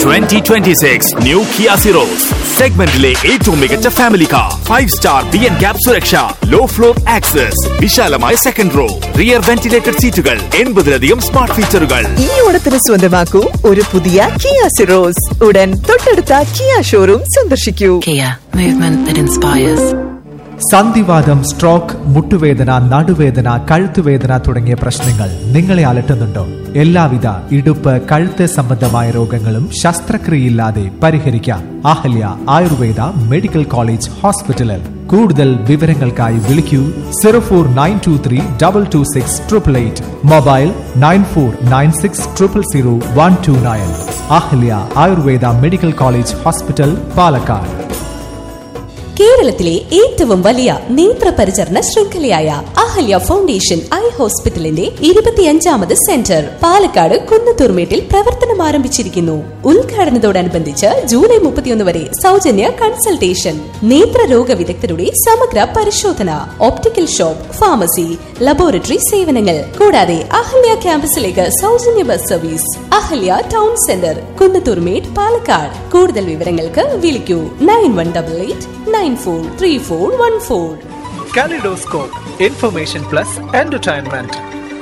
Twenty twenty six new Kia Syros സെഗ്മെന്റിലെ ഏറ്റവും മികച്ച family car five star B N cap സുരക്ഷ low floor access വിശാലമായ second row rear ventilated സീറ്റുകൾ എൺപതിലധികം സ്മാർട്ട് ഫീച്ചറുകൾ ഈ ഓണത്തിന് സ്വന്തമാക്കൂ ഒരു പുതിയ കിയ സിറോസ് ഉടൻ തൊട്ടടുത്ത കിയ ഷോറൂം സന്ദർശിക്കൂ Kia, movement that inspires. സന്ധിവാദം സ്ട്രോക്ക് മുട്ടുവേദന നടുവേദന കഴുത്തുവേദന തുടങ്ങിയ പ്രശ്നങ്ങൾ നിങ്ങളെ അലട്ടുന്നുണ്ടോ എല്ലാവിധ ഇടുപ്പ് കഴുത്ത് സംബന്ധമായ രോഗങ്ങളും ശസ്ത്രക്രിയയില്ലാതെ പരിഹരിക്കാം അഹല്യ ആയുർവേദ മെഡിക്കൽ കോളേജ് ഹോസ്പിറ്റലിൽ കൂടുതൽ വിവരങ്ങൾക്കായി വിളിക്കൂ zero four nine two three double two six triple eight mobile nine four nine six triple zero one two nine Ahalia Ayurveda medical college hospital Palakkad കേരളത്തിലെ ഏറ്റവും വലിയ നേത്രപരിചരണ ശൃംഖലയായ അഹല്യ ഫൗണ്ടേഷൻ ഐ ഹോസ്പിറ്റലിന്റെ ഇരുപത്തിയഞ്ചാമത് സെന്റർ പാലക്കാട് കുന്നത്തൂർമേട്ടിൽ പ്രവർത്തനം ആരംഭിച്ചിരിക്കുന്നു ഉദ്ഘാടനത്തോടനുബന്ധിച്ച് ജൂലൈ മുപ്പത്തിയൊന്ന് വരെ സൗജന്യ കൺസൾട്ടേഷൻ നേത്രരോഗ വിദഗ്ധരുടെ സമഗ്ര പരിശോധന ഓപ്റ്റിക്കൽ ഷോപ്പ് ഫാർമസി ലബോറട്ടറി സേവനങ്ങൾ കൂടാതെ അഹല്യ ക്യാമ്പസിലേക്ക് സൗജന്യ bus service Ahalia town centre Kunnathurmedu Palakkad കൂടുതൽ വിവരങ്ങൾക്ക് വിളിക്കൂ nine one double eight nine four three four one four kaleidoscope information plus entertainment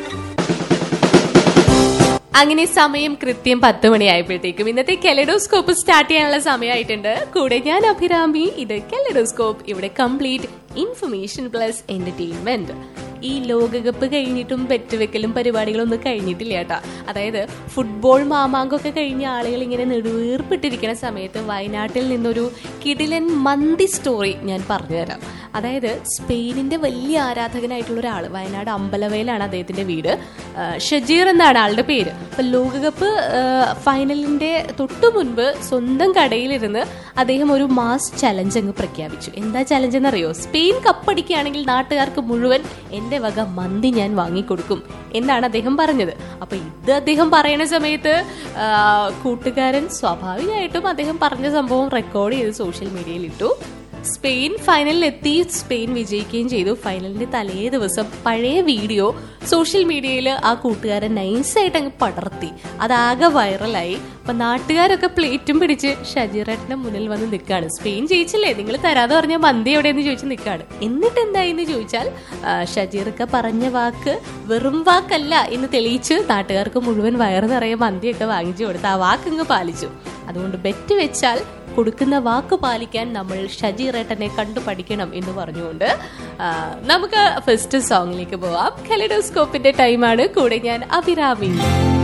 അങ്ങനെ സമയം കൃത്യം പത്ത് മണിയായപ്പോഴത്തേക്കും ഇന്നത്തെ കെലഡോസ്കോപ്പ് സ്റ്റാർട്ട് ചെയ്യാനുള്ള സമയമായിട്ടുണ്ട് കൂടെ ഞാൻ അഭിരാമി ഇത് കെലഡോസ്കോപ്പ് ഇവിടെ കംപ്ലീറ്റ് ഇൻഫർമേഷൻ പ്ലസ് എന്റർടൈൻമെന്റ് ഈ ലോകകപ്പ് കഴിഞ്ഞിട്ടും പെറ്റുവെക്കലും പരിപാടികളൊന്നും കഴിഞ്ഞിട്ടില്ല കേട്ടാ അതായത് ഫുട്ബോൾ മാമാങ്കമൊക്കെ കഴിഞ്ഞ ആളുകൾ ഇങ്ങനെ നെടുവീർപ്പിട്ടിരിക്കുന്ന സമയത്ത് വയനാട്ടിൽ നിന്നൊരു കിടിലൻ മന്തി സ്റ്റോറി ഞാൻ പറഞ്ഞുതരാം അതായത് സ്പെയിനിന്റെ വലിയ ആരാധകനായിട്ടുള്ള ഒരാൾ വയനാട് അമ്പലവയലാണ് അദ്ദേഹത്തിന്റെ വീട് ആ, ഷജീർ എന്നാണ് ആളുടെ പേര് അപ്പൊ ലോകകപ്പ് ആ, ഫൈനലിന്റെ തൊട്ടു മുൻപ് സ്വന്തം കടയിലിരുന്ന് അദ്ദേഹം ഒരു മാസ് ചലഞ്ച് അങ്ങ് പ്രഖ്യാപിച്ചു എന്താ ചലഞ്ച് എന്നറിയോ സ്പെയിൻ കപ്പടിക്കുകയാണെങ്കിൽ നാട്ടുകാർക്ക് മുഴുവൻ എന്റെ വക മന്തി ഞാൻ വാങ്ങിക്കൊടുക്കും എന്നാണ് അദ്ദേഹം പറഞ്ഞത് അപ്പൊ ഇത് അദ്ദേഹം പറയുന്ന സമയത്ത് ആ, കൂട്ടുകാരൻ സ്വാഭാവികമായിട്ടും അദ്ദേഹം പറഞ്ഞ സംഭവം റെക്കോർഡ് ചെയ്ത് സോഷ്യൽ മീഡിയയിൽ ഇട്ടു സ്പെയിൻ ഫൈനലിൽ എത്തി സ്പെയിൻ വിജയിക്കുകയും ചെയ്തു ഫൈനലിന്റെ തലേ ദിവസം പഴയ വീഡിയോ സോഷ്യൽ മീഡിയയിൽ ആ കൂട്ടുകാരൻ നൈസായിട്ട് അങ്ങ് പടർത്തി അതാകെ വൈറലായി അപ്പൊ നാട്ടുകാരൊക്കെ പ്ലേറ്റും പിടിച്ച് ഷജീറേട്ടന്റെ മുന്നിൽ വന്ന് നിൽക്കാണ് സ്പെയിൻ ജയിച്ചില്ലേ നിങ്ങൾ തരാതെ പറഞ്ഞ മന്തി എവിടെയെന്ന് ചോദിച്ച് നിൽക്കാണ് എന്നിട്ട് എന്തായെന്ന് ചോദിച്ചാൽ ആ, ഷജീറൊക്കെ പറഞ്ഞ വാക്ക് വെറും വാക്കല്ല എന്ന് തെളിയിച്ച് നാട്ടുകാർക്ക് മുഴുവൻ വയറ് നിറയെ മന്തിയൊക്കെ വാങ്ങിച്ചു കൊടുത്ത് ആ വാക്കങ്ങ് പാലിച്ചു അതുകൊണ്ട് ബെറ്റ് വെച്ചാൽ കൊടുക്കുന്ന വാക്ക് പാലിക്കാൻ നമ്മൾ ഷജീറേട്ടനെ കണ്ടു പഠിക്കണം എന്ന് പറഞ്ഞുകൊണ്ട് ആ, നമുക്ക് ഫസ്റ്റ് സോങ്ങിലേക്ക് പോവാം കലിഡോസ്കോപ്പിന്റെ ടൈമാണ് കൂടെ ഞാൻ അഭിരാമി